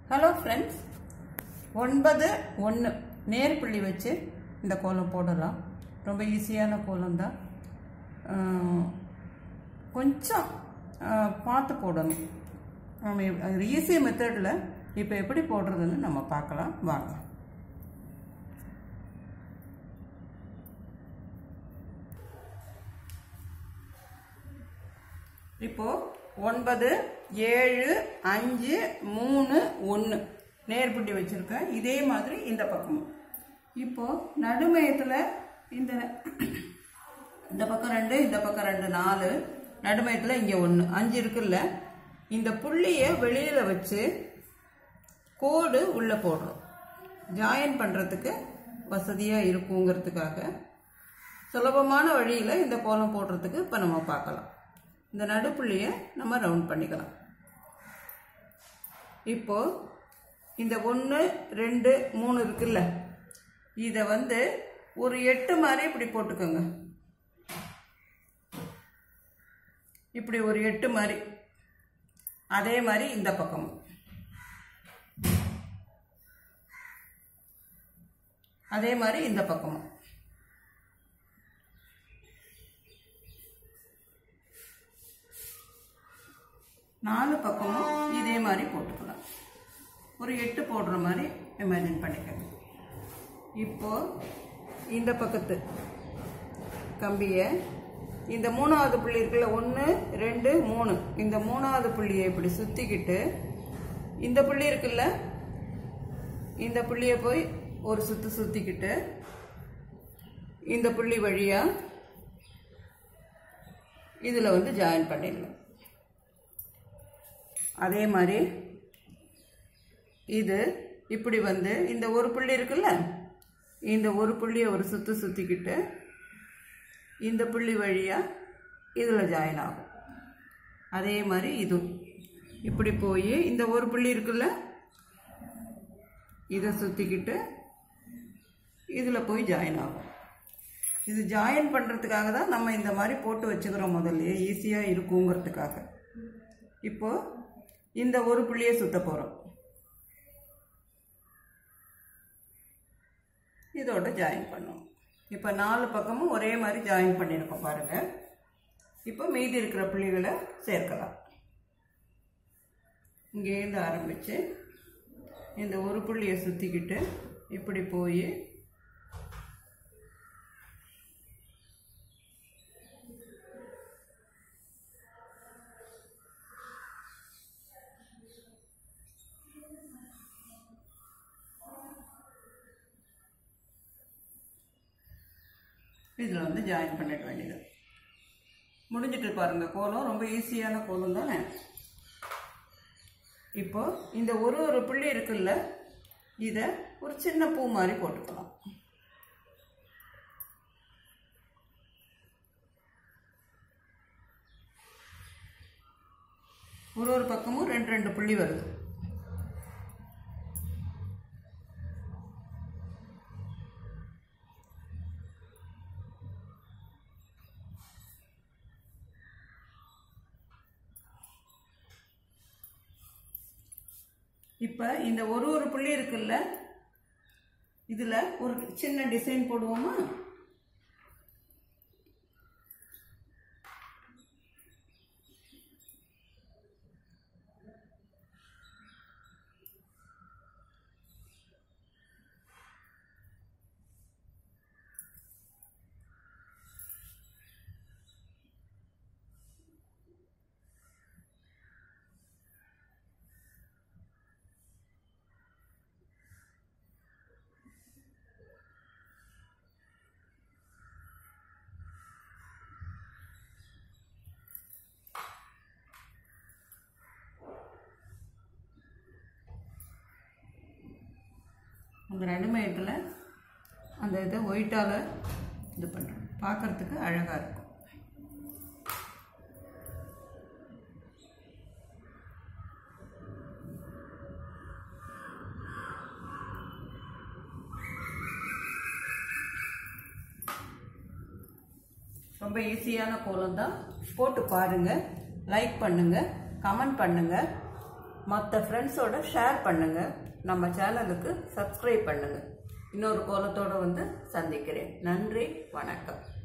hello friends ஒன்பது ஒன்று நேர் புள்ளி வச்சு இந்த கோலம் போடலாம் ரொம்ப ஈஸியான கோலம் தான் கொஞ்சம் ஆஹ், பார்த்து போடணும் நம்ம ஈஸி மெத்தடில் இப்போ எப்படி போடுறதுன்னு நம்ம பார்க்கலாம் வாங்க இப்போ ஒன்பது ஏழு அஞ்சு மூணு ஒன்று நேர்புட்டி வச்சுருக்கேன் இதே மாதிரி இந்த பக்கமும் இப்போ நடுமையத்தில் இந்த இந்த பக்கம் ரெண்டு இந்த பக்கம் ரெண்டு நாலு நடுமையத்தில் இங்கே ஒன்று அஞ்சு இருக்குல்ல இந்த புள்ளியை வெளியில் வச்சு கோடு உள்ளே போடுறோம் ஜாயின் பண்ணுறதுக்கு வசதியாக இருக்குங்கிறதுக்காக சுலபமான வழியில் இந்த கோலம் போடுறதுக்கு இப்போ நம்ம பார்க்கலாம் இந்த நடுப்புள்ளியை நம்ம ரவுண்ட் பண்ணிக்கலாம் இப்போ இந்த ஒன்று ரெண்டு மூணு இருக்குல்ல இதை வந்து ஒரு எட்டு மாதிரி இப்படி போட்டுக்கோங்க இப்படி ஒரு எட்டு மாதிரி அதே மாதிரி இந்த பக்கமும் அதே மாதிரி இந்த பக்கமும் நாலு பக்கமும் இதே மாதிரி போட்டுக்கலாம் ஒரு எட்டு போடுற மாதிரி இமேஜின் பண்ணிக்கோங்க இப்போ இந்த பக்கத்து கம்பியை இந்த மூணாவது புள்ளி இருக்குல்ல ஒன்று ரெண்டு மூணு இந்த மூணாவது புள்ளியை இப்படி சுற்றிக்கிட்டு இந்த புள்ளி இருக்குல்ல இந்த புள்ளியை போய் ஒரு சுற்று சுற்றிக்கிட்டு இந்த புள்ளி வழியாக இதில் வந்து ஜாயின் பண்ணிடலாம் அதே மாதிரி இது இப்படி வந்து இந்த ஒரு புள்ளி இருக்குல்ல இந்த ஒரு புள்ளியை ஒரு சுற்று சுற்றிக்கிட்டு இந்த புள்ளி வழியாக இதில் ஜாயின் ஆகும் அதே மாதிரி இது இப்படி போய் இந்த ஒரு புள்ளி இருக்குல்ல இதை சுற்றிக்கிட்டு இதில் போய் ஜாயின் ஆகும் இது ஜாயின் பண்ணுறதுக்காக தான் நம்ம இந்த மாதிரி போட்டு வச்சுக்கிறோம் முதல்ல ஈஸியாக இருக்குங்கிறதுக்காக இப்போ இந்த ஒரு புள்ளியை சுத்த போகிறோம் இதோட ஜாயின் பண்ணும் இப்போ நாலு பக்கமும் ஒரே மாதிரி ஜாயின் பண்ணியிருக்கோம் பாருங்கள் இப்போ மீதி இருக்கிற புள்ளிகளை சேர்க்கலாம் இங்கேருந்து ஆரம்பித்து இந்த ஒரு புள்ளியை சுற்றிக்கிட்டு இப்படி போய் இதில் வந்து ஜாயின் பண்ணிட வேண்டியது முடிஞ்சிட்டு பாருங்க கோலம் ரொம்ப ஈஸியான கோலம் தானே இப்போ இந்த ஒரு ஒரு புள்ளி இருக்குல்ல இதை ஒரு சின்ன பூ மாதிரி போட்டுக்கலாம் ஒரு ஒரு பக்கமும் ரெண்டு ரெண்டு புள்ளி வருது இப்போ இந்த ஒரு ஒரு புள்ளி இருக்குல்ல இதில் ஒரு சின்ன டிசைன் போடுவோமா அந்த ரெண்டுமேட்டில் அந்த இதை ஒயிட்டால் இது பண்ணுறோம் பார்க்குறதுக்கு அழகாக இருக்கும் ரொம்ப ஈஸியான கோலம் தான் போட்டு பாருங்கள் லைக் பண்ணுங்கள் கமெண்ட் பண்ணுங்கள் மற்ற ஃப்ரெண்ட்ஸோட ஷேர் பண்ணுங்க நம்ம சேனலுக்கு சப்ஸ்கிரைப் பண்ணுங்க இன்னொரு கோலத்தோட வந்து சந்திக்கிறேன் நன்றி வணக்கம்